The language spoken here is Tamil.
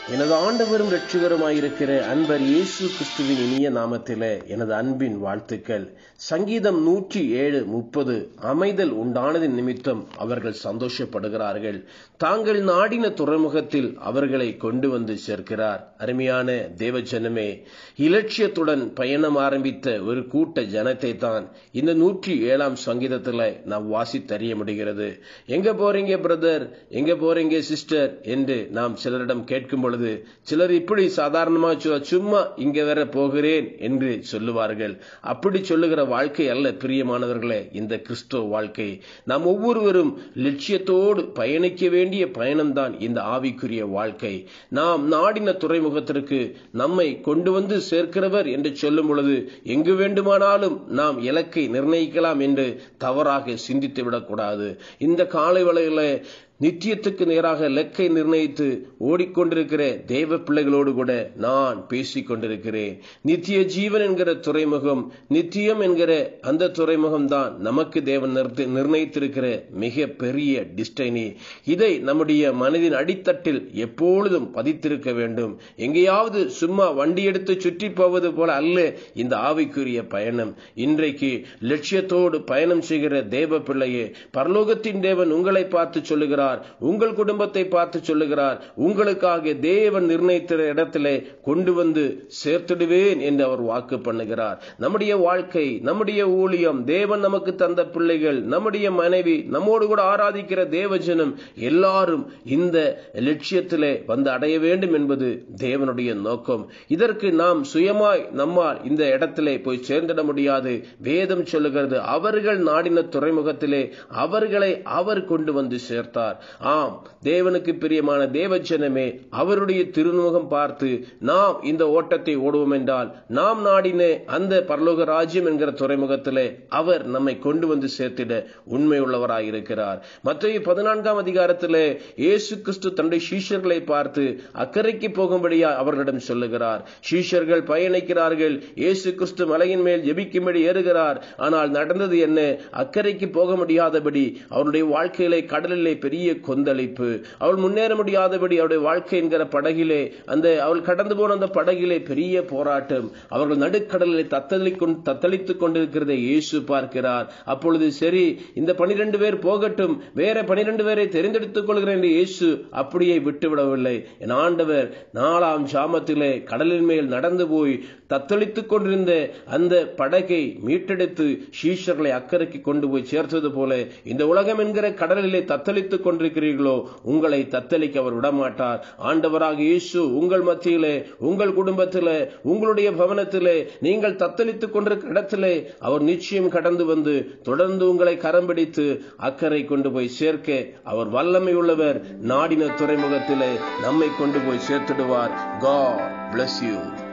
எனது ஆண்டவரும் இரட்சகருமாயிருக்கிற அன்பர் இயேசு கிறிஸ்துவின் இனிய நாமத்திலே எனது அன்பின் வாழ்த்துக்கள் சங்கீதம் நூற்றி ஏழு முப்பது அமைதல் உண்டானதின் நிமித்தம் அவர்கள் சந்தோஷப்படுகிறார்கள் தாங்கள் நாடின துறைமுகத்தில் அவர்களை கொண்டு வந்து சேர்க்கிறார் அருமையான தேவஜனமே இலட்சியத்துடன் பயணம் ஆரம்பித்த ஒரு கூட்ட ஜனத்தை தான் இந்த நூற்றி ஏழாம் சங்கீதத்தில் நாம் வாசித்தறிய முடிகிறது எங்க போறீங்க பிரதர் எங்க போறீங்க சிஸ்டர் என்று நாம் சிலரிடம் கேட்கும் பொழுது சிலர் இப்படி சாதாரணமா சும்மா இங்க வேற போகிறேன் என்று சொல்லுவார்கள் அப்படி சொல்லுகிற வாழ்க்கை அல்ல பிரியமானவர்களே இந்த கிறிஸ்துவ வாழ்க்கை நாம் ஒவ்வொருவரும் லட்சியத்தோடு பயணிக்க வேண்டிய பயணம்தான் இந்த ஆவிக்குரிய வாழ்க்கை நாம் நாடின துறைமுகத்திற்கு நம்மை கொண்டு வந்து சேர்க்கிறவர் என்று சொல்லும் பொழுது எங்கு வேண்டுமானாலும் நாம் இலக்கை நிர்ணயிக்கலாம் என்று தவறாக சிந்தித்து விடக்கூடாது இந்த காலை வேளையில நித்தியத்துக்கு நேராக லெக்கை நிர்ணயித்து ஓடிக்கொண்டிருக்கிற தேவ பிள்ளைகளோடு கூட நான் பேசிக் கொண்டிருக்கிறேன் நித்திய ஜீவன் என்கிற துறைமுகம் நித்தியம் என்கிற அந்த துறைமுகம் தான் நமக்கு தேவன் நிர்ணயித்திருக்கிற மிக பெரிய டிஸ்டைனி இதை நம்முடைய மனதின் அடித்தட்டில் எப்பொழுதும் பதித்திருக்க வேண்டும் எங்கேயாவது சும்மா வண்டி எடுத்து சுற்றி போவது போல அல்ல இந்த ஆவிக்குரிய பயணம் இன்றைக்கு லட்சியத்தோடு பயணம் செய்கிற தேவ பிள்ளையே பரலோகத்தின் தேவன் உங்களை பார்த்து சொல்லுகிறார் சொல்லுகிறார் உங்கள் குடும்பத்தை பார்த்து சொல்லுகிறார் உங்களுக்காக தேவன் நிர்ணயித்த இடத்திலே கொண்டு வந்து சேர்த்துடுவேன் என்று அவர் வாக்கு பண்ணுகிறார் நம்முடைய வாழ்க்கை நம்முடைய ஊழியம் தேவன் நமக்கு தந்த பிள்ளைகள் நம்முடைய மனைவி நம்மோடு கூட ஆராதிக்கிற தேவஜனம் எல்லாரும் இந்த லட்சியத்திலே வந்து அடைய வேண்டும் என்பது தேவனுடைய நோக்கம் இதற்கு நாம் சுயமாய் நம்மால் இந்த இடத்திலே போய் சேர்ந்திட முடியாது வேதம் சொல்லுகிறது அவர்கள் நாடின துறைமுகத்திலே அவர்களை அவர் கொண்டு வந்து சேர்த்தார் ஆம் தேவனுக்கு பிரியமான தேவஜனமே அவருடைய திருமுகம் பார்த்து நாம் இந்த ஓட்டத்தை ஓடுவோம் என்றால் நாம் நாடின அந்த பரலோக ராஜ்யம் என்கிற துறைமுகத்திலே அவர் நம்மை கொண்டு வந்து சேர்த்திட உண்மை உள்ளவராயிருக்கிறார் மற்ற பதினான்காம் அதிகாரத்திலே இயேசு கிறிஸ்து தன்னுடைய சீஷர்களை பார்த்து அக்கறைக்கு போகும்படியா அவர்களிடம் சொல்லுகிறார் சீஷர்கள் பயணிக்கிறார்கள் இயேசு கிறிஸ்து மலையின் மேல் ஜெபிக்கும்படி ஏறுகிறார் ஆனால் நடந்தது என்ன அக்கறைக்கு போக முடியாதபடி அவருடைய வாழ்க்கையிலே கடலிலே பெரிய கொந்தளிப்பு அவள் முன்னேற முடியாதபடி அவருடைய வாழ்க்கை என்கிற படகிலே அந்த அவள் கடந்து போன அந்த படகிலே பெரிய போராட்டம் அவர்கள் நடுக்கடலில் தத்தளி தத்தளித்துக் கொண்டிருக்கிறதை இயேசு பார்க்கிறார் அப்பொழுது சரி இந்த பனிரெண்டு பேர் போகட்டும் வேற பனிரெண்டு பேரை தெரிந்தெடுத்துக் கொள்கிறேன் என்று இயேசு அப்படியே விட்டுவிடவில்லை என் ஆண்டவர் நாலாம் ஜாமத்திலே கடலின் மேல் நடந்து போய் தத்தளித்துக் கொண்டிருந்த அந்த படகை மீட்டெடுத்து சீஷர்களை அக்கறைக்கு கொண்டு போய் சேர்த்தது போல இந்த உலகம் என்கிற கடலிலே தத்தளித்துக் கொண்டிருக்கிறீர்களோ உங்களை தத்தளிக்க அவர் விடமாட்டார் ஆண்டவராக இயேசு உங்கள் மத்தியிலே உங்கள் குடும்பத்திலே உங்களுடைய பவனத்திலே நீங்கள் தத்தளித்துக் கொண்டிருக்கிற இடத்திலே அவர் நிச்சயம் கடந்து வந்து தொடர்ந்து உங்களை கரம் பிடித்து அக்கறை கொண்டு போய் சேர்க்க அவர் வல்லமை உள்ளவர் நாடின துறைமுகத்திலே நம்மை கொண்டு போய் சேர்த்துடுவார் God bless you